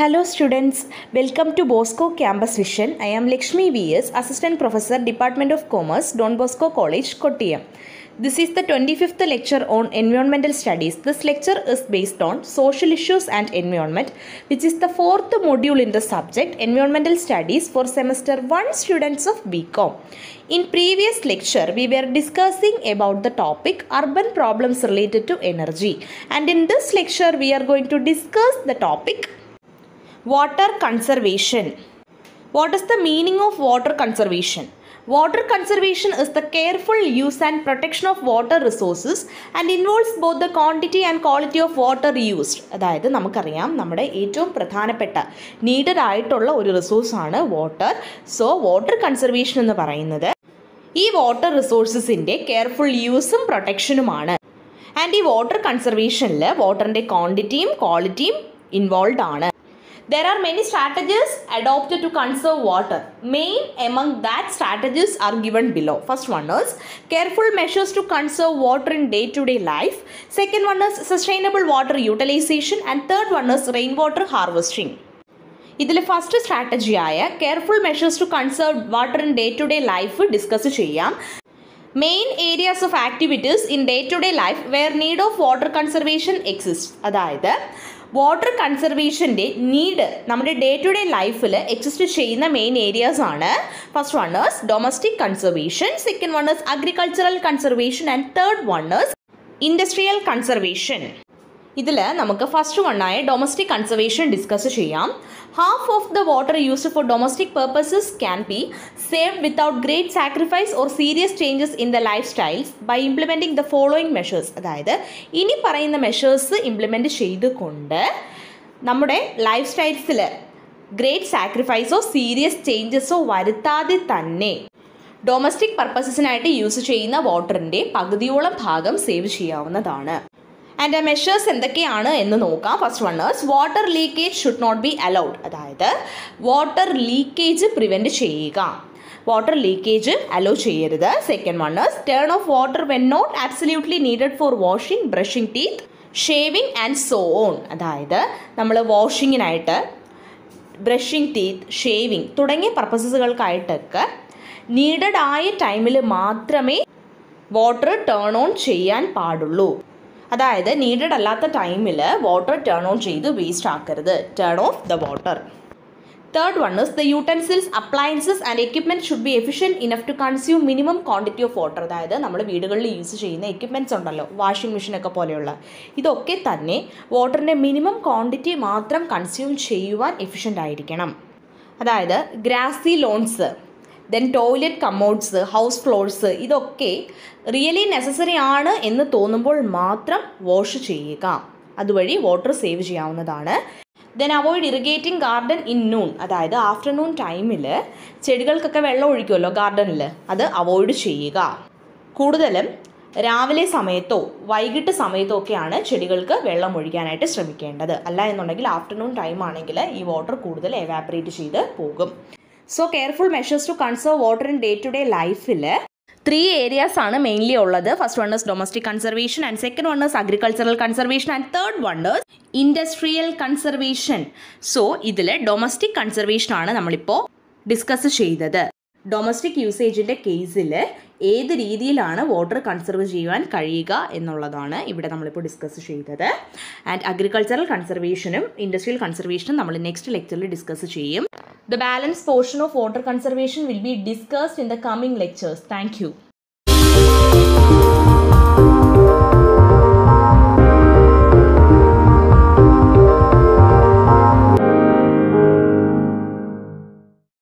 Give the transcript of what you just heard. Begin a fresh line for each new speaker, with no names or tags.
Hello students, welcome to Bosco Campus Vision. I am Lakshmi VS, Assistant Professor, Department of Commerce, Don Bosco College, Kottayam. This is the 25th lecture on environmental studies. This lecture is based on social issues and environment, which is the fourth module in the subject environmental studies for semester 1 students of BCom. In previous lecture, we were discussing about the topic urban problems related to energy. And in this lecture, we are going to discuss the topic water conservation. What is the meaning of water conservation? Water conservation is the careful use and protection of water resources and involves both the quantity and quality of water used. അതായത് നമുക്കറിയാം നമ്മുടെ ഏറ്റവും പ്രധാനപ്പെട്ട needed ആയിട്ടുള്ള ഒരു റിസോഴ്സാണ് water so water conservation എന്ന് പറയുന്നത് ഈ വാട്ടർ റിസോഴ്സസിൻ്റെ കെയർഫുൾ യൂസും പ്രൊട്ടക്ഷനുമാണ് ആൻഡ് ഈ വാട്ടർ കൺസർവേഷനിൽ വാട്ടറിൻ്റെ ക്വാണ്ടിറ്റിയും ക്വാളിറ്റിയും ഇൻവോൾവ് ആണ് There are many strategies adopted to conserve water. Main among that strategies are given below. First one is careful measures to conserve water in day-to-day life. Second one is sustainable water utilization and third one is rainwater harvesting. ഇതിൽ first സ്ട്രാറ്റജിയായ careful measures to conserve water in day to day life discuss ചെയ്യാം main areas of activities in day to day life where need of water conservation exist അതായത് water കൺസർവേഷൻ്റെ need നമ്മുടെ day to day ലൈഫിൽ exist ചെയ്യുന്ന main areas ആണ് first one is domestic conservation second one is agricultural conservation and third one is industrial conservation ഇതിൽ നമുക്ക് first വണ്ണായ domestic conservation discuss ചെയ്യാം half of the water used for domestic purposes can be save without great sacrifice or serious changes in the life styles by implementing the following measures അതായത് ഇനി പറയുന്ന measures implement ചെയ്തുകൊണ്ട് നമ്മുടെ life സ്റ്റൈൽസിൽ great സാക്രിഫൈസോ serious ചേഞ്ചസോ വരുത്താതെ തന്നെ ഡൊമസ്റ്റിക് പർപ്പസസിനായിട്ട് യൂസ് ചെയ്യുന്ന വാട്ടറിൻ്റെ പകുതിയോളം ഭാഗം സേവ് ചെയ്യാവുന്നതാണ് ആൻഡ് ആ മെഷേഴ്സ് എന്തൊക്കെയാണ് എന്ന് നോക്കാം first one is water leakage should not be allowed അതായത് വാട്ടർ ലീക്കേജ് പ്രിവെൻറ്റ് ചെയ്യുക വാട്ടർ ലീക്കേജ് അലോ ചെയ്യരുത് second one is turn off water when not absolutely needed for washing brushing teeth shaving and so on അതായത് നമ്മൾ വാഷിങ്ങിനായിട്ട് brushing teeth shaving തുടങ്ങിയ പർപ്പസസുകൾക്കായിട്ടൊക്കെ needed ആയ ടൈമിൽ മാത്രമേ water turn on ചെയ്യാൻ പാടുള്ളൂ അതായത് നീഡഡ് അല്ലാത്ത ടൈമിൽ വാട്ടർ ടേൺ ഓൺ ചെയ്ത് വേസ്റ്റ് ആക്കരുത് turn off the water third one is the utensils appliances and equipment should be efficient enough to consume minimum quantity of water അതായത് നമ്മൾ വീടുകളിൽ യൂസ് ചെയ്യുന്ന എക്യുപ്മെൻറ്റ്സ് ഉണ്ടല്ലോ വാഷിംഗ് മെഷീനൊക്കെ പോലെയുള്ള ഇതൊക്കെ തന്നെ വാട്ടറിൻ്റെ മിനിമം ക്വാണ്ടിറ്റി മാത്രം കൺസ്യൂം ചെയ്യുവാൻ എഫിഷ്യൻ്റ് ആയിരിക്കണം അതായത് grassy lawns then toilet commodes house floors ഇതൊക്കെ റിയലി നെസസറി ആണ് എന്ന് തോന്നുമ്പോൾ മാത്രം വാഷ് ചെയ്യുക അതുവഴി വാട്ടർ സേവ് ചെയ്യാവുന്നതാണ് then avoid irrigating garden in noon അതായത് ആഫ്റ്റർനൂൺ ടൈമിൽ ചെടികൾക്കൊക്കെ വെള്ളം ഒഴിക്കുമല്ലോ ഗാർഡനിൽ അത് അവോയ്ഡ് ചെയ്യുക കൂടുതലും രാവിലെ സമയത്തോ വൈകിട്ട് സമയത്തോ ഒക്കെയാണ് ചെടികൾക്ക് വെള്ളം ഒഴിക്കാനായിട്ട് ശ്രമിക്കേണ്ടത് അല്ല എന്നുണ്ടെങ്കിൽ ആഫ്റ്റർനൂൺ ടൈം ആണെങ്കിൽ ഈ വാട്ടർ കൂടുതൽ എവാപ്പറേറ്റ് ചെയ്ത് പോകും so careful measures to conserve water in day to day ലൈഫിൽ ത്രീ ഏരിയാസ് ആണ് മെയിൻലി ഉള്ളത് first one is domestic conservation and second one is agricultural conservation and third one is industrial conservation so ഇതിൽ domestic conservation ആണ് നമ്മളിപ്പോൾ discuss ചെയ്തത് domestic യൂസേജിൻ്റെ കേസിൽ ഏത് രീതിയിലാണ് വാട്ടർ കൺസർവ് ചെയ്യുവാൻ കഴിയുക എന്നുള്ളതാണ് ഇവിടെ നമ്മളിപ്പോൾ ഡിസ്കസ് ചെയ്തത് ആൻഡ് അഗ്രികൾച്ചറൽ കൺസർവേഷനും ഇൻഡസ്ട്രിയൽ കൺസർവേഷനും നമ്മൾ നെക്സ്റ്റ് ലെക്ചറിൽ ഡിസ്കസ് ചെയ്യും The balanced portion of water conservation will be discussed in the coming lectures. Thank you.